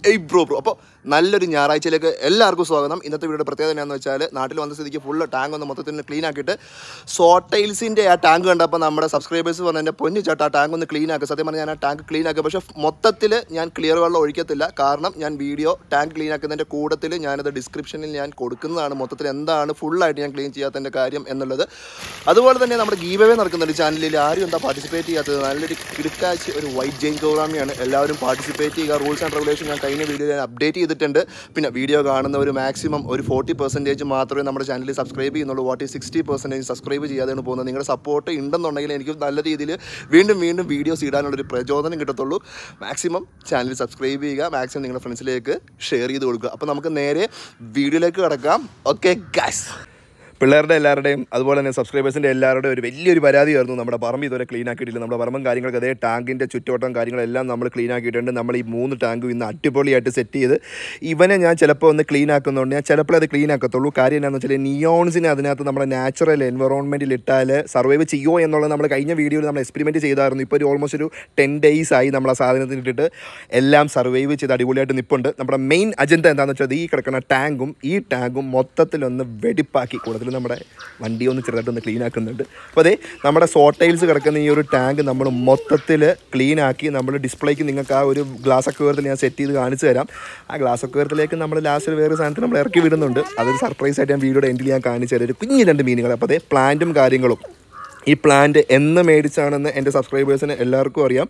ഏയ് bro bro അപ്പോൾ നല്ലൊരു ഞായറാഴ്ചയിലേക്ക് എല്ലാവർക്കും സ്വാഗതം ഇന്നത്തെ വീഡിയോയുടെ പ്രത്യേകത എന്നാന്ന് വെച്ചാൽ നാട്ടിൽ വന്ന സ്ഥിതിക്ക് ഫുള്ള് ടാങ്ക് ഒന്ന് മൊത്തത്തിൽ ക്ലീൻ ആക്കിയിട്ട് സോട്ടൈൽസിൻ്റെ ആ ടാങ്ക് കണ്ടപ്പോൾ നമ്മുടെ സബ്സ്ക്രൈബേഴ്സ് പറഞ്ഞ എൻ്റെ പൊന്നു ചേട്ടാ ആ ടാങ്ക് ഒന്ന് ക്ലീൻ ആക്കുക സത്യം പറഞ്ഞാൽ ഞാൻ ആ ടാങ്ക് ക്ലീൻ ആക്കുക പക്ഷേ മൊത്തത്തിൽ ഞാൻ ക്ലിയർ വെള്ളം ഒഴിക്കത്തില്ല കാരണം ഞാൻ വീഡിയോ ടാങ്ക് ക്ലീൻ ആക്കുന്നതിൻ്റെ കൂട്ടത്തിൽ ഞാനത് ഡിസ്ക്രിപ്ഷനിൽ ഞാൻ കൊടുക്കുന്നതാണ് മൊത്തത്തിൽ എന്താണ് ഫുള്ളായിട്ട് ഞാൻ ക്ലീൻ ചെയ്യാത്തതിൻ്റെ കാര്യം എന്നുള്ളത് അതുപോലെ തന്നെ നമ്മുടെ ഗീവവേ നടക്കുന്നുണ്ട് ചാനലിൽ ആരും എന്താ പാർട്ടിസിപ്പേറ്റ് ചെയ്യാത്തത് നല്ലൊരു കിടക്കാഴ്ച ഒരു വൈറ്റ് ജെയിൻ പ്രോഗ്രാമിയാണ് എല്ലാവരും പാർട്ടിസിപ്പേറ്റ് ചെയ്യുക റൂൾസ് ആൻഡ് റെഗുലേഷൻ ഞാൻ കഴിഞ്ഞ വീഡിയോ ഞാൻ അപ്ഡേറ്റ് ചെയ്തിട്ടുണ്ട് പിന്നെ വീഡിയോ കാണുന്ന ഒരു മാക്സിമം ഒരു ഫോർട്ടി പെർസെൻറ്റേജ് മാത്രമേ നമ്മുടെ ചാനലിൽ സബ്സ്ക്രൈബ് ചെയ്യുന്നുള്ളൂ വാട്ട് സിക്സ്റ്റി പെർസെൻറ്റേജ് സബ്സ്ക്രൈബ് ചെയ്യാതെയാണ് പോകുന്നത് നിങ്ങളുടെ സപ്പോർട്ട് ഉണ്ടെന്നുണ്ടെങ്കിൽ എനിക്ക് നല്ല രീതിയിൽ വീണ്ടും വീണ്ടും വീഡിയോസ് ഇടാനുള്ളൊരു പ്രചോദനം കിട്ടത്തുള്ളൂ മാക്സിമം ചാനൽ സബ്സ്ക്രൈബ് ചെയ്യുക മാക്സിമം നിങ്ങളുടെ ഫ്രണ്ട്സിലേക്ക് ഷെയർ ചെയ്ത് കൊടുക്കുക അപ്പോൾ നമുക്ക് നേരെ വീഡിയോയിലേക്ക് കിടക്കാം ഓക്കെ ഗാസ് പിള്ളേരുടെ എല്ലാവരുടെയും അതുപോലെ തന്നെ സബ്സ്ക്രൈബേഴ്സിൻ്റെ എല്ലാവരുടെയും ഒരു വലിയൊരു പരാതിയായിരുന്നു നമ്മുടെ പറമ്പ് ഇതുവരെ ക്ലീൻ ആക്കിയിട്ടില്ല നമ്മുടെ പറമ്പും കാര്യങ്ങളൊക്കെ അതേ ടാങ്കിൻ്റെ ചുറ്റുവട്ടം കാര്യങ്ങളെല്ലാം നമ്മൾ ക്ലീൻ ആക്കിയിട്ടുണ്ട് നമ്മൾ ഈ മൂന്ന് ടാങ്കും ഇന്ന് അടിപൊളിയായിട്ട് സെറ്റ് ചെയ്ത് ഇവനെ ഞാൻ ചിലപ്പോൾ ഒന്ന് ക്ലീൻ ആക്കുന്നുണ്ട് ഞാൻ ചിലപ്പോൾ അത് ക്ലീൻ ആക്കത്തുള്ളൂ കാര്യം എന്താണെന്ന് വെച്ചാൽ നിയോൺസിനെ അതിനകത്ത് നമ്മുടെ നാച്ചുറൽ എൻവറോൺമെൻറ്റിൽ ഇട്ടാൽ സർവൈവ് ചെയ്യുമോ എന്നുള്ളത് നമ്മൾ കഴിഞ്ഞ വീഡിയോയിൽ നമ്മൾ എക്സ്പെരിമെൻറ്റ് ചെയ്തായിരുന്നു ഇപ്പോൾ ഒരു ഓൾമോസ്റ്റ് ഒരു ടെൻ ഡേയ്സ് ആയി നമ്മൾ ആ സാധനത്തിന് ഇട്ടിട്ട് എല്ലാം സർവൈവ് ചെയ്ത് അടിപൊളിയായിട്ട് നിൽപ്പുണ്ട് നമ്മുടെ മെയിൻ അജണ്ട എന്താണെന്ന് വെച്ചാൽ ഈ കിടക്കുന്ന ടാങ്കും ഈ ടാങ്കും മൊത്തത്തിലൊന്ന് വെടിപ്പാക്കി കൂടുതൽ നമ്മുടെ വണ്ടി ഒന്ന് ചെറുതായിട്ടൊന്ന് ക്ലീൻ ആക്കുന്നുണ്ട് അപ്പോൾ അതെ നമ്മുടെ സോട്ടൈൽസ് കിടക്കുന്ന ഈ ഒരു ടാങ്ക് നമ്മൾ മൊത്തത്തിൽ ക്ലീൻ ആക്കി നമ്മൾ ഡിസ്പ്ലേക്ക് നിങ്ങൾക്ക് ആ ഒരു ഗ്ലാസ് അക്വേറത്തിൽ ഞാൻ സെറ്റ് ചെയ്ത് കാണിച്ചു തരാം ആ ഗ്ലാസ് അക്വേറത്തിലേക്ക് നമ്മൾ ലാസ്റ്റ് ഒരു വേറെ സാധനത്തിൽ നമ്മൾ ഇറക്കി വിടുന്നുണ്ട് അതൊരു സർപ്രൈസ് ആയിട്ട് ഞാൻ വീഡിയോയുടെ എൻഡിൽ ഞാൻ കാണിച്ചു തരാം ഒരു കുഞ്ഞു രണ്ട് മീനുകൾ അപ്പോൾ അതെ പ്ലാന്റും കാര്യങ്ങളും ഈ പ്ലാന്റ് എന്ന് മേടിച്ചാണെന്ന് എൻ്റെ സബ്സ്ക്രൈബേഴ്സിന് എല്ലാവർക്കും അറിയാം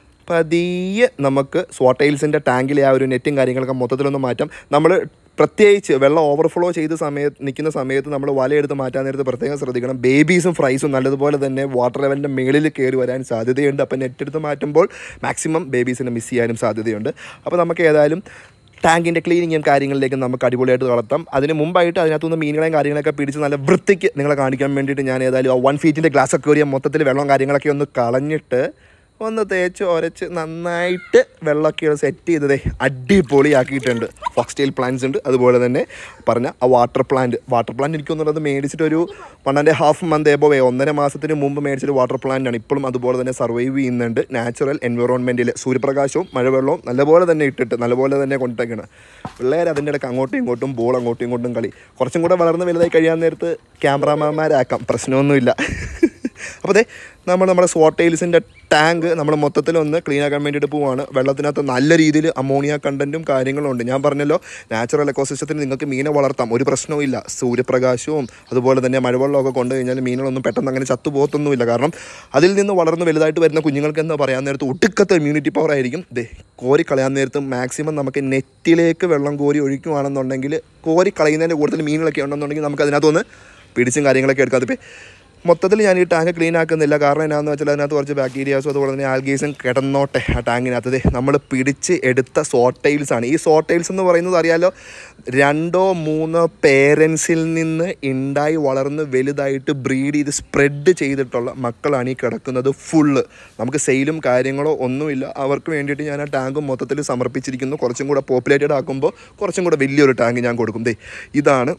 പതിയെ നമുക്ക് സ്വോട്ടൈൽസിൻ്റെ ടാങ്കിലെ ആ ഒരു നെറ്റും കാര്യങ്ങളൊക്കെ മൊത്തത്തിലൊന്ന് മാറ്റാം നമ്മൾ പ്രത്യേകിച്ച് വെള്ളം ഓവർഫ്ലോ ചെയ്ത സമയത്ത് നിൽക്കുന്ന സമയത്ത് നമ്മൾ വലയെടുത്ത് മാറ്റാൻ നേരത്ത് പ്രത്യേകം ശ്രദ്ധിക്കണം ബേബീസും ഫ്രൈസും നല്ലതുപോലെ തന്നെ വാട്ടർ ലെവലിൻ്റെ മേളിൽ കയറി വരാൻ സാധ്യതയുണ്ട് അപ്പോൾ നെറ്റ് എടുത്ത് മാറ്റുമ്പോൾ മാക്സിമം ബേബീസിനെ മിസ് ചെയ്യാനും സാധ്യതയുണ്ട് അപ്പോൾ നമുക്ക് ഏതായാലും ടാങ്കിൻ്റെ ക്ലീനിങ്ങും കാര്യങ്ങളിലേക്ക് നമുക്ക് അടിപൊളിയായിട്ട് വളർത്താം അതിന് മുമ്പായിട്ട് അതിനകത്തുനിന്ന് മീനുകളെയും കാര്യങ്ങളൊക്കെ പിടിച്ച് നല്ല വൃത്തിക്ക് നിങ്ങളെ കാണിക്കാൻ വേണ്ടിയിട്ട് ഞാൻ ഏതായാലും ആ വൺ ഫീറ്റിൻ്റെ ഗ്ലാസ് അക്വേറിയം മൊത്തത്തിൽ വെള്ളവും കാര്യങ്ങളൊക്കെ ഒന്ന് കളഞ്ഞിട്ട് ഒന്ന് തേച്ച് ഉരച്ച് നന്നായിട്ട് വെള്ളമൊക്കെ സെറ്റ് ചെയ്തതേ അടിപൊളിയാക്കിയിട്ടുണ്ട് ഫോക്സ്റ്റൈൽ പ്ലാന്റ്സ് ഉണ്ട് അതുപോലെ തന്നെ പറഞ്ഞ ആ വാട്ടർ പ്ലാന്റ് വാട്ടർ പ്ലാന്റ് എനിക്കൊന്നുള്ളത് മേടിച്ചിട്ട് ഒരു one and half month above ഒന്നര മാസത്തിന് മുമ്പ് മേടിച്ചൊരു വാട്ടർ പ്ലാന്റ് ആണ് ഇപ്പോഴും അതുപോലെ തന്നെ സർവൈവ് ചെയ്യുന്നുണ്ട് നാച്ചുറൽ എൻവയോൺമെൻറ്റിൽ സൂര്യപ്രകാശവും മഴവെള്ളവും നല്ലപോലെ തന്നെ ഇട്ടിട്ട് നല്ലപോലെ തന്നെ കൊണ്ടിട്ടേക്കാണ് പിള്ളേർ അതിൻ്റെ ഇടയ്ക്ക് അങ്ങോട്ടും ഇങ്ങോട്ടും ബോൾ അങ്ങോട്ടും ഇങ്ങോട്ടും കളി കുറച്ചും കൂടെ വളർന്ന് വലുതായി കഴിയാൻ നേരത്ത് ക്യാമറാമാന്മാരാക്കാം പ്രശ്നമൊന്നുമില്ല അപ്പോൾ അതെ നമ്മൾ നമ്മുടെ സ്വോട്ടൈൽസിൻ്റെ ടാങ്ക് നമ്മൾ മൊത്തത്തിലൊന്ന് ക്ലീൻ ആക്കാൻ വേണ്ടിയിട്ട് പോവാണ് വെള്ളത്തിനകത്ത് നല്ല രീതിയിൽ അമോണിയ കണ്ടൻറ്റും കാര്യങ്ങളും ഉണ്ട് ഞാൻ പറഞ്ഞല്ലോ നാച്ചുറൽ എക്കോസിസ്റ്റത്തിൽ നിങ്ങൾക്ക് മീനെ വളർത്താം ഒരു പ്രശ്നവും ഇല്ല സൂര്യപ്രകാശവും അതുപോലെ തന്നെ മഴവെള്ളമൊക്കെ കൊണ്ടു കഴിഞ്ഞാൽ മീനുകളൊന്നും പെട്ടെന്ന് അങ്ങനെ ചത്തുപോകത്തൊന്നുമില്ല കാരണം അതിൽ നിന്ന് വളർന്ന് വലുതായിട്ട് വരുന്ന കുഞ്ഞുങ്ങൾക്ക് എന്താ പറയാൻ നേരത്ത് ഒട്ടുക്കത്തെ ഇമ്മ്യൂണിറ്റി പവർ ആയിരിക്കും ദേ കോരി കളയാൻ നേരത്ത് മാക്സിമം നമുക്ക് നെറ്റിലേക്ക് വെള്ളം കോരി ഒഴിക്കുകയാണെന്നുണ്ടെങ്കിൽ കോരി കളയുന്നതിൻ്റെ കൂടുതൽ മീനുകളൊക്കെ ഉണ്ടെന്നുണ്ടെങ്കിൽ നമുക്ക് അതിനകത്തൊന്ന് പിടിച്ചും കാര്യങ്ങളൊക്കെ എടുക്കാം അതിപ്പോൾ മൊത്തത്തിൽ ഞാൻ ഈ ടാങ്ക് ക്ലീൻ ആക്കുന്നില്ല കാരണം എന്നാന്ന് വെച്ചാൽ അതിനകത്ത് കുറച്ച് ബാക്ടീരിയാസും അതുപോലെ തന്നെ ആൽഗീസും കിടന്നോട്ടെ ആ ടാങ്കിനകത്ത് ദേ നമ്മൾ പിടിച്ച് എടുത്ത സോട്ടൈൽസ് ആണ് ഈ സോട്ടൈൽസ് എന്ന് പറയുന്നത് അറിയാലോ രണ്ടോ മൂന്നോ പേരൻസിൽ നിന്ന് ഉണ്ടായി വളർന്ന് വലുതായിട്ട് ബ്രീഡ് ചെയ്ത് സ്പ്രെഡ് ചെയ്തിട്ടുള്ള മക്കളാണ് ഈ കിടക്കുന്നത് ഫുള്ള് നമുക്ക് സെയിലും കാര്യങ്ങളോ ഒന്നുമില്ല അവർക്ക് വേണ്ടിയിട്ട് ഞാൻ ആ ടാങ്ക് മൊത്തത്തിൽ സമർപ്പിച്ചിരിക്കുന്നു കുറച്ചും കൂടെ പോപ്പുലേറ്റഡ് ആക്കുമ്പോൾ കുറച്ചും കൂടെ വലിയൊരു ടാങ്ക് ഞാൻ കൊടുക്കും ദേ ഇതാണ്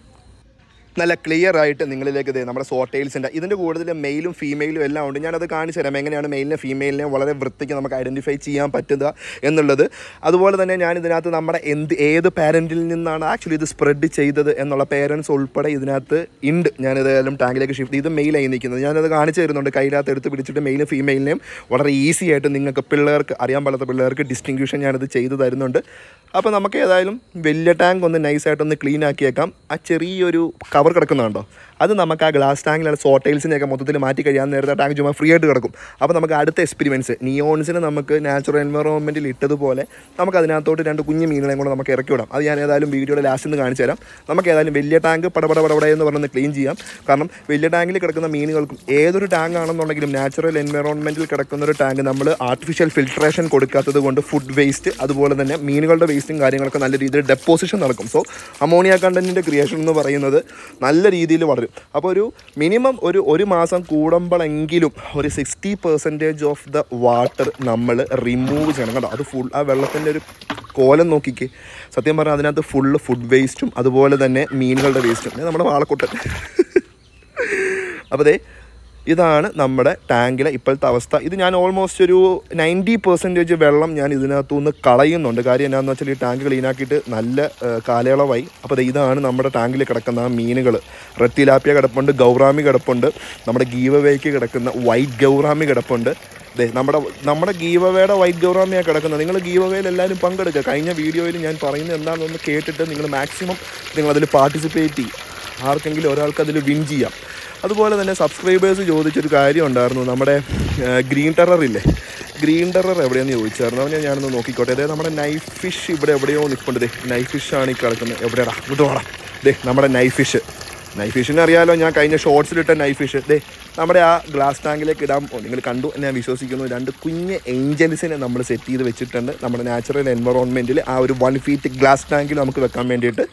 നല്ല ക്ലിയർ ആയിട്ട് നിങ്ങളിലേക്ക് ദേ നമ്മുടെ സോട്ടൈൽസിൻ്റെ ഇതിൻ്റെ കൂടുതൽ മെയിലും ഫീമെയിലും എല്ലാം ഉണ്ട് ഞാനത് കാണിച്ചു തരാം എങ്ങനെയാണ് മെയിലിനെ ഫീമെയിലിനെ വളരെ വൃത്തിക്ക് നമുക്ക് ഐഡൻറ്റിഫൈ ചെയ്യാൻ പറ്റുക എന്നുള്ളത് അതുപോലെ തന്നെ ഞാൻ ഇതിനകത്ത് നമ്മുടെ എന്ത് ഏത് പാരൻറ്റിൽ നിന്നാണ് ആക്ച്വലി ഇത് സ്പ്രെഡ് ചെയ്തത് എന്നുള്ള പേരൻസ് ഉൾപ്പെടെ ഇതിനകത്ത് ഉണ്ട് ഞാനിത് ഏതായാലും ടാങ്കിലേക്ക് ഷിഫ്റ്റ് ചെയ്ത് മെയിലായി നിൽക്കുന്നത് ഞാനത് കാണിച്ചു തരുന്നുണ്ട് കയ്യിലകത്ത് എടുത്ത് പിടിച്ചിട്ട് മെയിലും ഫീമെയിലിനെയും വളരെ ഈസി ആയിട്ട് നിങ്ങൾക്ക് പിള്ളേർക്ക് അറിയാൻ പാടാത്ത പിള്ളേർക്ക് ഡിസ്റ്റിങ്ക്യൂഷൻ ഞാനത് ചെയ്തു തരുന്നുണ്ട് അപ്പോൾ നമുക്ക് ഏതായാലും വലിയ ടാങ്ക് ഒന്ന് നൈസായിട്ടൊന്ന് ക്ലീൻ ആക്കിയേക്കാം ആ ചെറിയൊരു കവർ കിടക്കുന്നുണ്ടോ അത് നമുക്ക് ആ ഗ്ലാസ് ടാങ്കിലാണ് സോട്ടൈൽസിനെയൊക്കെ മൊത്തത്തിൽ മാറ്റി കഴിയാൻ നേരത്തെ ടാങ്ക് ചുമ്മാ ഫ്രീ ആയിട്ട് കിടക്കും അപ്പോൾ നമുക്ക് അടുത്ത എക്സ്പെരിമെൻറ്റ്സ് നിയോൺസിന് നമുക്ക് നാച്ചുറൽ എൻവറോൺമെൻറ്റിൽ ഇട്ടതുപോലെ നമുക്ക് അതിനകത്തോട്ട് രണ്ട് കുഞ്ഞു മീനുകളെയും കൂടെ നമുക്ക് ഇറക്കി വിടാം അത് ഞാൻ ഏതായാലും വീഡിയോയുടെ ലാസ്റ്റ് നിന്ന് കാണിച്ചു തരാം നമുക്ക് ഏതായാലും വലിയ ടാങ്ക് പടപട പടപട എന്ന് പറഞ്ഞ് ക്ലീൻ ചെയ്യാം കാരണം വലിയ ടാങ്കിൽ കിടക്കുന്ന മീനുകൾക്കും ഏതൊരു ടാങ്ക് ആണെന്നുണ്ടെങ്കിലും നാച്ചുറൽ എൻവറോൺമെൻറ്റിൽ കിടക്കുന്ന ഒരു ടാങ്ക് നമ്മൾ ആർട്ടിഫിഷ്യൽ ഫിൽട്രേഷൻ കൊടുക്കാത്തത് കൊണ്ട് ഫുഡ് വേസ്റ്റ് അതുപോലെ തന്നെ മീനുകളുടെ വേസ്റ്റും കാര്യങ്ങളൊക്കെ നല്ല രീതിയിൽ ഡെപ്പോസിഷൻ നടക്കും സോ അമോണിയ കണ്ടൻറ്റിൻ്റെ ക്രിയേഷൻ എന്ന് പറയുന്നത് നല്ല രീതിയിൽ വളരും അപ്പോൾ ഒരു മിനിമം ഒരു ഒരു മാസം കൂടുമ്പോഴെങ്കിലും ഒരു sixty percentage of the water നമ്മൾ റിമൂവ് ചെയ്യണം കേട്ടോ അത് ഫുൾ ആ വെള്ളത്തിൻ്റെ ഒരു കോലം നോക്കിക്കേ സത്യം പറഞ്ഞാൽ അതിനകത്ത് ഫുള്ള് ഫുഡ് വേസ്റ്റും അതുപോലെ തന്നെ മീനുകളുടെ വേസ്റ്റും ഇത് നമ്മുടെ വാളക്കൊട്ടൻ അപ്പോൾ ദേ ഇതാണ് നമ്മുടെ ടാങ്കിലെ ഇപ്പോഴത്തെ അവസ്ഥ ഇത് ഞാൻ ഓൾമോസ്റ്റ് ഒരു നയൻറ്റി പെർസെൻറ്റേജ് വെള്ളം ഞാൻ ഇതിനകത്തുനിന്ന് കളയുന്നുണ്ട് കാര്യം എന്നാന്ന് വെച്ചാൽ ഈ ടാങ്ക് ക്ലീനാക്കിയിട്ട് നല്ല ആ, കാലയളവായി അപ്പോൾ ദേ ഇതാണ് നമ്മുടെ ടാങ്കിൽ കിടക്കുന്ന ആ മീനുകൾ റെഡ് തിലാപ്പിയ കിടപ്പുണ്ട് ഗൗറാമി കിടപ്പുണ്ട് നമ്മുടെ ഗീവവേക്ക് കിടക്കുന്ന വൈറ്റ് ഗൗറാമി കിടപ്പുണ്ട് ദേ നമ്മുടെ നമ്മുടെ ഗീവവേയുടെ വൈറ്റ് ഗൗറാമിയാണ് കിടക്കുന്നത് നിങ്ങൾ ഗീവവേയിൽ എല്ലാവരും പങ്കെടുക്കുക കഴിഞ്ഞ വീഡിയോയിൽ ഞാൻ പറയുന്നത് എന്താണെന്നൊന്ന് കേട്ടിട്ട് നിങ്ങൾ മാക്സിമം നിങ്ങൾ അതിൽ പാർട്ടിസിപ്പേറ്റ് ചെയ്യും ആർക്കെങ്കിലും ഒരാൾക്ക് അതിൽ വിൻ ചെയ്യാം അതുപോലെ തന്നെ സബ്സ്ക്രൈബേഴ്സ് ചോദിച്ചൊരു കാര്യം ഉണ്ടായിരുന്നു നമ്മുടെ ഗ്രീൻ ടെറർ ഇല്ലേ ഗ്രീൻ ടെറർ എവിടെയെന്ന് ചോദിച്ചായിരുന്നു അവനെ ഞാനൊന്ന് നോക്കിക്കോട്ടെ അതായത് നമ്മുടെ നൈഫ് ഫിഷ് ഇവിടെ എവിടെയോ നിൽപ്പുണ്ട് ദേ നൈഫ് ഫിഷാണ് ഈ കിടക്കുന്നത് എവിടെയാടാ ഇങ്ങോട്ട് വാടാ ദേ നമ്മുടെ നൈഫ് ഫിഷ് നൈഫ് ഫിഷിനെ അറിയാലോ ഞാൻ കഴിഞ്ഞ ഷോർട്സിലിട്ട നൈഫ് ഫിഷ് ദേ നമ്മുടെ ആ ഗ്ലാസ് ടാങ്കിലേക്ക് ഇടാൻ ഓ, നിങ്ങൾ കണ്ടു എന്ന് ഞാൻ വിശ്വസിക്കുന്നു രണ്ട് കുഞ്ഞ് ഏഞ്ചൽസിനെ നമ്മൾ സെറ്റ് ചെയ്ത് വെച്ചിട്ടുണ്ട് നമ്മുടെ നാച്ചുറൽ എൻവറോൺമെൻറ്റിൽ ആ ഒരു വൺ ഫീറ്റ് ഗ്ലാസ് ടാങ്കിൽ നമുക്ക് വെക്കാൻ വേണ്ടിയിട്ട്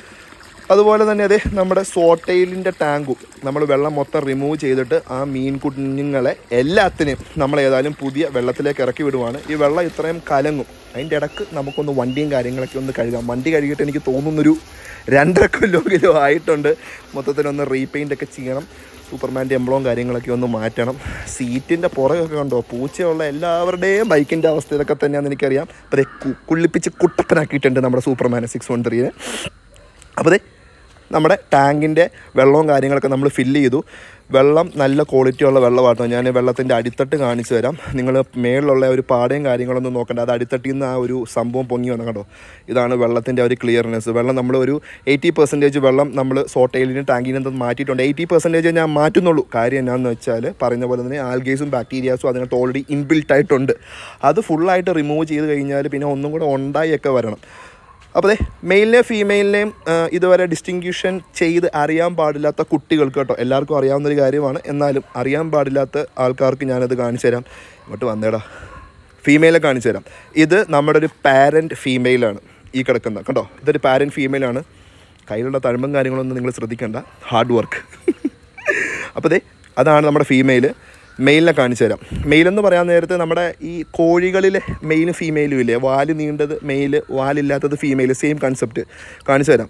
അതുപോലെ തന്നെ അതെ നമ്മുടെ സോട്ടയിലിൻ്റെ ടാങ്കും നമ്മൾ വെള്ളം മൊത്തം റിമൂവ് ചെയ്തിട്ട് ആ മീൻ കുഞ്ഞുങ്ങളെ എല്ലാത്തിനെയും നമ്മൾ ഏതായാലും പുതിയ വെള്ളത്തിലേക്ക് ഇറക്കി വിടുവാണ് ഈ വെള്ളം ഇത്രയും കലങ്ങും അതിൻ്റെ ഇടക്ക് നമുക്കൊന്ന് വണ്ടിയും കാര്യങ്ങളൊക്കെ ഒന്ന് കഴുകാം വണ്ടി കഴുകിയിട്ട് എനിക്ക് തോന്നുന്നൊരു രണ്ടര കൊല്ലെങ്കിലും ആയിട്ടുണ്ട് മൊത്തത്തിലൊന്ന് റീപെയിൻ്റ് ഒക്കെ ചെയ്യണം സൂപ്പർമാൻ്റെ എംബ്ലവും കാര്യങ്ങളൊക്കെ ഒന്ന് മാറ്റണം സീറ്റിൻ്റെ പുറകൊക്കെ കണ്ടോ പൂച്ചയുള്ള എല്ലാവരുടെയും ബൈക്കിൻ്റെ അവസ്ഥ ഇതൊക്കെ തന്നെയാണെന്ന് എനിക്കറിയാം അപ്പോൾ ദേ കു- കുള്ളിപ്പിച്ച് കുട്ടപ്പനാക്കിയിട്ടുണ്ട് നമ്മുടെ സൂപ്പർമാനെ സിക്സ് വൺ ത്രീനെ അപ്പോൾ ദേ നമ്മുടെ ടാങ്കിൻ്റെ വെള്ളവും കാര്യങ്ങളൊക്കെ നമ്മൾ ഫില്ല് ചെയ്തു വെള്ളം നല്ല ക്വാളിറ്റി ഉള്ള വെള്ളമാട്ടോ ഞാൻ വെള്ളത്തിൻ്റെ അടിത്തട്ട് കാണിച്ചു തരാം നിങ്ങൾ മേളിലുള്ള ഒരു പാടയും കാര്യങ്ങളൊന്നും നോക്കണ്ട അത് അടിത്തട്ടിൽ നിന്ന് ആ ഒരു സംഭവം പൊങ്ങി വന്ന കണ്ടോ ഇതാണ് വെള്ളത്തിൻ്റെ ഒരു ക്ലിയർനെസ് വെള്ളം നമ്മൾ ഒരു എയ്റ്റി പെർസെൻറ്റേജ് വെള്ളം നമ്മൾ സോട്ടയിലിന് ടാങ്കിൽ നിന്ന് മാറ്റിയിട്ടുണ്ട് എയ്റ്റി പെർസെൻറ്റേജ് ഞാൻ മാറ്റുന്നുള്ളൂ കാര്യം എന്നാന്ന് വെച്ചാൽ പറഞ്ഞ പോലെ തന്നെ ആൽഗേസും ബാക്ടീരിയാസും അതിനകത്ത് ഓൾറെഡി ഇൻബിൽട്ട് ആയിട്ടുണ്ട് അത് ഫുള്ളായിട്ട് റിമൂവ് ചെയ്ത് കഴിഞ്ഞാൽ പിന്നെ ഒന്നും കൂടെ ഉണ്ടായൊക്കെ വരണം അപ്പോൾ അതെ മെയിലിനെയും ഫീമെയിലിനെയും ഇതുവരെ ഡിസ്റ്റിങ്ക്യൂഷൻ ചെയ്ത് അറിയാൻ പാടില്ലാത്ത കുട്ടികൾക്ക് കേട്ടോ എല്ലാവർക്കും അറിയാവുന്ന ഒരു കാര്യമാണ് എന്നാലും അറിയാൻ പാടില്ലാത്ത ആൾക്കാർക്ക് ഞാനത് കാണിച്ചു തരാം ഇങ്ങോട്ട് വന്നേടാ ഫീമെയിലെ കാണിച്ചു തരാം ഇത് നമ്മുടെ ഒരു പാരൻറ്റ് ഫീമെയിലാണ് ഈ കിടക്കുന്ന കണ്ടോ ഇതൊരു പാരൻറ്റ് ഫീമെയിലാണ് കയ്യിലുള്ള തഴമ്പും കാര്യങ്ങളൊന്നും നിങ്ങൾ ശ്രദ്ധിക്കണ്ട ഹാർഡ് വർക്ക് അപ്പോൾ ദേ അതാണ് നമ്മുടെ ഫീമെയിൽ മെയിലിനെ കാണിച്ചു തരാം മെയിൽ എന്ന് പറയാൻ നേരത്തെ നമ്മുടെ ഈ കോഴികളിലെ മെയിലും ഫീമെയിലും ഇല്ലേ വാല് നീണ്ടത് മെയിൽ വാലില്ലാത്തത് ഫീമെയിൽ സെയിം കൺസെപ്റ്റ് കാണിച്ചു തരാം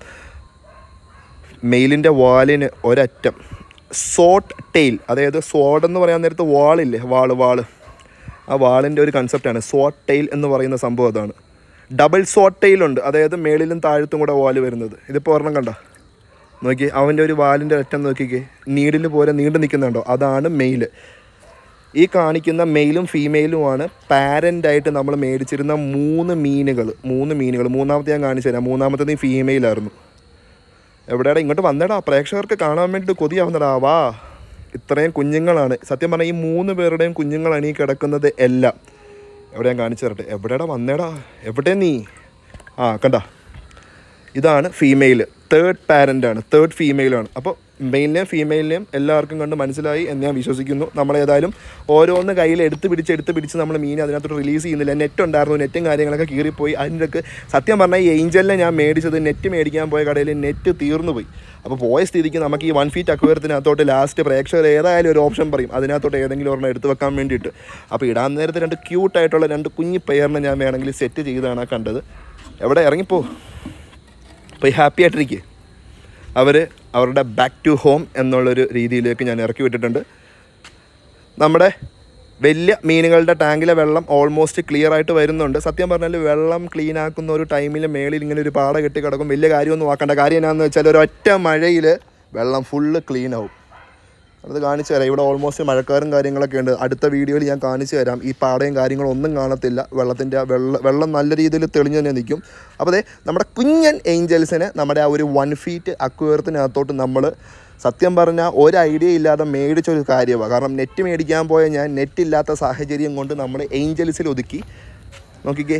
മെയിലിൻ്റെ വാലിന് ഒരറ്റം സോട്ട് ടെയിൽ അതായത് സോഡ് എന്ന് പറയാൻ നേരത്ത് വാളില്ലേ വാള് വാള് ആ വാളിൻ്റെ ഒരു കൺസെപ്റ്റാണ് സോട്ട് ടെയിൽ എന്ന് പറയുന്ന സംഭവം അതാണ് ഡബിൾ സോട്ട് ടെയിലുണ്ട് അതായത് മേളിലും താഴത്തും കൂടെ വാല് വരുന്നത് ഇതിപ്പോൾ ഒരെണ്ണം കണ്ട നോക്കി അവൻ്റെ ഒരു വാലിൻ്റെ അറ്റം നോക്കിക്കേ നീഡിൽ പോലെ നീണ്ടു നിൽക്കുന്നുണ്ടോ അതാണ് മെയിൽ ഈ കാണിക്കുന്ന മെയിലും ഫീമെയിലുമാണ് പാരൻ്റായിട്ട് നമ്മൾ മേടിച്ചിരുന്ന മൂന്ന് മീനുകൾ മൂന്ന് മീനുകൾ മൂന്നാമത്തെ ഞാൻ കാണിച്ചു തരാം മൂന്നാമത്തത് ഫീമെയിലായിരുന്നു എവിടെയാടാ ഇങ്ങോട്ട് വന്നേടാ പ്രേക്ഷകർക്ക് കാണാൻ വേണ്ടിയിട്ട് കൊതിയാവുന്നടാ വാ ഇത്രയും കുഞ്ഞുങ്ങളാണ് സത്യം പറഞ്ഞാൽ ഈ മൂന്ന് പേരുടെയും കുഞ്ഞുങ്ങളാണ് ഈ കിടക്കുന്നത് എല്ലാം എവിടെ ഞാൻ കാണിച്ചു തരട്ടെ എവിടെയാടാ വന്നേടാ എവിടെ നീ ആ കണ്ട ഇതാണ് ഫീമെയിൽ തേർഡ് പാരൻ്റ് ആണ് തേർഡ് ഫീമെയിലാണ് അപ്പോൾ മെയിലിനെയും ഫീമെയിലിനെയും എല്ലാവർക്കും കണ്ട് മനസ്സിലായി എന്ന് ഞാൻ വിശ്വസിക്കുന്നു നമ്മൾ ഏതായാലും ഓരോന്ന് കയ്യിൽ എടുത്ത് പിടിച്ച് എടുത്ത് പിടിച്ച് നമ്മൾ മീൻ അതിനകത്തോട്ട് റിലീസ് ചെയ്യുന്നില്ല നെറ്റ് ഉണ്ടായിരുന്നു നെറ്റും കാര്യങ്ങളൊക്കെ കീറിപ്പോയി അതിൻ്റെ ഒക്കെ സത്യം പറഞ്ഞാൽ ഈ ഏഞ്ചലിനെ ഞാൻ മേടിച്ചത് നെറ്റ് മേടിക്കാൻ പോയ കടയിൽ നെറ്റ് തീർന്നു പോയി അപ്പോൾ പോയ സ്ഥിതിക്ക് നമുക്ക് ഈ വൺ ഫീറ്റ് അക്വയറത്തിനകത്തോട്ട് ലാസ്റ്റ് പ്രേക്ഷകർ ഏതായാലും ഒരു ഓപ്ഷൻ പറയും അതിനകത്തോട്ട് ഏതെങ്കിലും ഒരെണ്ണം എടുത്ത് വെക്കാൻ വേണ്ടിയിട്ട് അപ്പോൾ ഇടാൻ നേരത്തെ രണ്ട് ക്യൂട്ടായിട്ടുള്ള രണ്ട് കുഞ്ഞി പെയറിനെ ഞാൻ വേണമെങ്കിൽ സെറ്റ് ചെയ്താണ് ആ കണ്ടത് എവിടെ ഇറങ്ങിപ്പോ അപ്പോൾ ഹാപ്പി ആയിട്ടിരിക്കുക അവർ അവരുടെ ബാക്ക് ടു ഹോം എന്നുള്ളൊരു രീതിയിലേക്ക് ഞാൻ ഇറക്കി വിട്ടിട്ടുണ്ട് നമ്മുടെ വലിയ മീനുകളുടെ ടാങ്കിലെ വെള്ളം ഓൾമോസ്റ്റ് ക്ലിയർ ആയിട്ട് വരുന്നുണ്ട് സത്യം പറഞ്ഞാൽ വെള്ളം ക്ലീൻ ആക്കുന്ന ഒരു ടൈമിൽ മേളിൽ ഇങ്ങനെ ഒരു പാട കെട്ടി കിടക്കും വലിയ കാര്യമൊന്നും ആക്കേണ്ട കാര്യം എന്നാന്ന് വെച്ചാൽ ഒരു ഒറ്റ മഴയിൽ വെള്ളം ഫുള്ള് ക്ലീൻ ആവും അത് കാണിച്ചു തരാം ഇവിടെ ഓൾമോസ്റ്റ് മഴക്കാരും കാര്യങ്ങളൊക്കെ ഉണ്ട് അടുത്ത വീഡിയോയിൽ ഞാൻ കാണിച്ചു തരാം ഈ പാടയും കാര്യങ്ങളും ഒന്നും കാണത്തില്ല വെള്ളത്തിൻ്റെ ആ വെള്ള വെള്ളം നല്ല രീതിയിൽ തെളിഞ്ഞു തന്നെ നിൽക്കും അപ്പോൾ അതെ നമ്മുടെ കുഞ്ഞൻ ഏഞ്ചൽസിനെ നമ്മുടെ ആ ഒരു വൺ ഫീറ്റ് അക്വേറത്തിനകത്തോട്ട് നമ്മൾ സത്യം പറഞ്ഞാൽ ഒരു ഐഡിയ ഇല്ലാതെ മേടിച്ച ഒരു കാര്യമാണ് കാരണം നെറ്റ് മേടിക്കാൻ പോയ ഞാൻ നെറ്റ് ഇല്ലാത്ത സാഹചര്യം കൊണ്ട് നമ്മൾ ഏഞ്ചൽസിൽ ഒതുക്കി നോക്കിക്കേ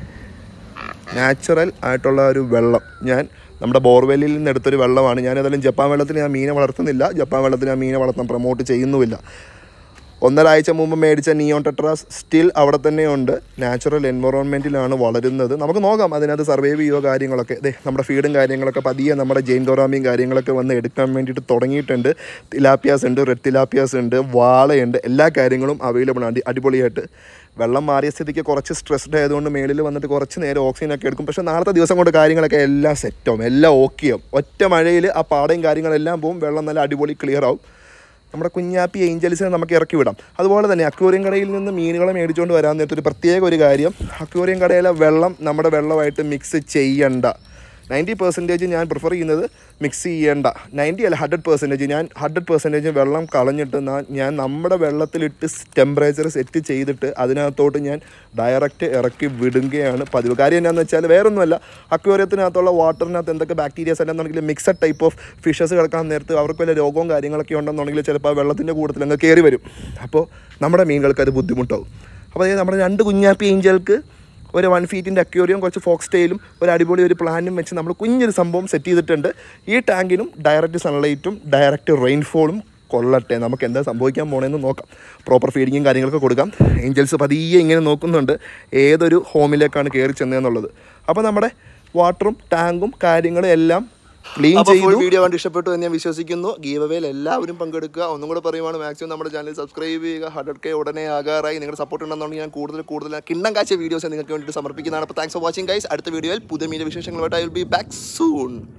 നാച്ചുറൽ ആയിട്ടുള്ള ഒരു വെള്ളം ഞാൻ നമ്മുടെ ബോർവെല്ലിൽ നിന്ന് എടുത്തൊരു വെള്ളമാണ് ഞാൻ ഏതായാലും ജപ്പാൻ വെള്ളത്തിൽ ഞാൻ മീനെ വളർത്തുന്നില്ല ജപ്പാൻ വെള്ളത്തിൽ ഞാൻ മീനെ വളർത്താൻ പ്രൊമോട്ട് ചെയ്യുന്നുമില്ല ഒന്നര ആഴ്ച മുമ്പ് മേടിച്ച നിയോൺ ടെട്രാസ് സ്റ്റിൽ അവിടെ തന്നെയുണ്ട് നാച്ചുറൽ എൻവറോൺമെൻറ്റിലാണ് വളരുന്നത് നമുക്ക് നോക്കാം അതിനകത്ത് സർവൈവ് ചെയ്യുക കാര്യങ്ങളൊക്കെ ദേ നമ്മുടെ ഫീഡും കാര്യങ്ങളൊക്കെ പതിയെ നമ്മുടെ ജെയിൻ ഗോറാമിയും കാര്യങ്ങളൊക്കെ വന്ന് എടുക്കാൻ വേണ്ടിയിട്ട് തുടങ്ങിയിട്ടുണ്ട് തിലാപ്പിയാസ് ഉണ്ട് റെഡ് തിലാപ്പിയാസ് ഉണ്ട് വാളയുണ്ട് എല്ലാ കാര്യങ്ങളും അവൈലബിൾ ആണ് അടി- അടിപൊളിയായിട്ട് വെള്ളം മാറിയ സ്ഥിതിക്ക് കുറച്ച് സ്ട്രെസ്ഡ് ആയതുകൊണ്ട് മേളിൽ വന്നിട്ട് കുറച്ച് നേരം ഓക്സിജൻ ഒക്കെ എടുക്കും പക്ഷേ നാളത്തെ ദിവസം കൊണ്ട് കാര്യങ്ങളൊക്കെ എല്ലാം സെറ്റാവും എല്ലാം ഓക്കെ ആവും ഒറ്റ മഴയിൽ ആ പാടയും കാര്യങ്ങളെല്ലാം പോവും വെള്ളം നല്ല അടിപൊളി ക്ലിയർ ആവും നമ്മുടെ കുഞ്ഞാപ്പി ഏഞ്ചൽസിനെ നമുക്ക് ഇറക്കി വിടാം അതുപോലെ തന്നെ അക്വേറിയം കടയിൽ നിന്ന് മീനുകളെ മേടിച്ചുകൊണ്ട് വരാൻ നേരത്തെ ഒരു പ്രത്യേക ഒരു കാര്യം അക്വേറിയം കടയിലെ വെള്ളം നമ്മുടെ വെള്ളമായിട്ട് മിക്സ് ചെയ്യണ്ട നയൻറ്റി പെർസെൻറ്റേജ് ഞാൻ പ്രിഫർ ചെയ്യുന്നത് മിക്സ് ചെയ്യേണ്ട നയൻറ്റി അല്ല ഹൺഡ്രഡ് പെർസെൻറ്റേജ് ഞാൻ ഹൺഡ്രഡ് പെർസെൻറ്റേജ് വെള്ളം കളഞ്ഞിട്ട് നാ- ഞാൻ നമ്മുടെ വെള്ളത്തിലിട്ട് ടെമ്പറേച്ചർ സെറ്റ് ചെയ്തിട്ട് അതിനകത്തോട്ട് ഞാൻ ഡയറക്റ്റ് ഇറക്കി വിടുകയാണ് പതിവ് കാര്യം എന്താണെന്ന് വെച്ചാൽ വേറൊന്നുമല്ല അക്വേറിയത്തിനകത്തുള്ള വാട്ടറിനകത്ത് എന്തൊക്കെ ബാക്ടീരിയസ് അല്ലെന്നുണ്ടെങ്കിൽ മിക്സഡ് ടൈപ്പ് ഓഫ് ഫിഷസ് കിടക്കാൻ നേരത്ത് അവർക്ക് വല്ല രോഗവും കാര്യങ്ങളൊക്കെ ഉണ്ടെന്നുണ്ടെങ്കിൽ ചിലപ്പോൾ ആ വെള്ളത്തിൻ്റെ കൂട്ടത്തിൽ അങ്ങ് കയറി വരും അപ്പോൾ നമ്മുടെ മീനുകൾക്ക് അത് ബുദ്ധിമുട്ടാവും അപ്പോൾ അതായത് നമ്മുടെ രണ്ട് കുഞ്ഞാപ്പി ഏഞ്ചൽക്ക് ഒരു വൺ ഫീറ്റിൻ്റെ അക്വേറിയം കുറച്ച് ഫോക്സ് ടെയിലും ഒരു അടിപൊളി ഒരു പ്ലാനും വെച്ച് നമ്മൾ കുഞ്ഞൊരു സംഭവം സെറ്റ് ചെയ്തിട്ടുണ്ട് ഈ ടാങ്കിനും ഡയറക്റ്റ് സൺലൈറ്റും ഡയറക്റ്റ് റെയിൻഫോളും കൊള്ളട്ടെ നമുക്ക് എന്താ സംഭവിക്കാൻ പോണേന്ന് നോക്കാം പ്രോപ്പർ ഫീഡിങ്ങും കാര്യങ്ങളൊക്കെ കൊടുക്കാം ഏഞ്ചൽസ് പതിയെ ഇങ്ങനെ നോക്കുന്നുണ്ട് ഏതൊരു ഹോമിലേക്കാണ് കയറി ചെന്നതെന്നുള്ളത് അപ്പോൾ നമ്മുടെ വാട്ടറും ടാങ്കും കാര്യങ്ങളും എല്ലാം ക്ലീൻ ചെയ്തു വീഡിയോ കണ്ട് ഇഷ്ടപ്പെട്ടു എന്ന് ഞാൻ വിശ്വസിക്കുന്നു ഗീവവേൽ എല്ലാവരും പങ്കെടുക്കുക ഒന്നും കൂടെ പറയുവാണ് മാക്സിമം നമ്മുടെ ചാനൽ സബ്സ്ക്രൈബ് ചെയ്യുക ഹൺഡ്രഡ് കെ ഉടനെ ആകാറായി നിങ്ങളുടെ സപ്പോർട്ട് ഉണ്ടെന്നുണ്ടെങ്കിൽ ഞാൻ കൂടുതൽ കൂടുതൽ കിണ്ണം കാഴ്ച വീഡിയോസ് നിങ്ങൾക്ക് വേണ്ടിയിട്ട് സമർപ്പിക്കുന്നതാണ് അപ്പോൾ താങ്ക്സ് ഫോർ വാച്ചിങ് ഗൈസ് അടുത്ത വീഡിയോയിൽ പുതിയ മീഡിയ വിശേഷങ്ങളുമായിട്ട് I will be back soon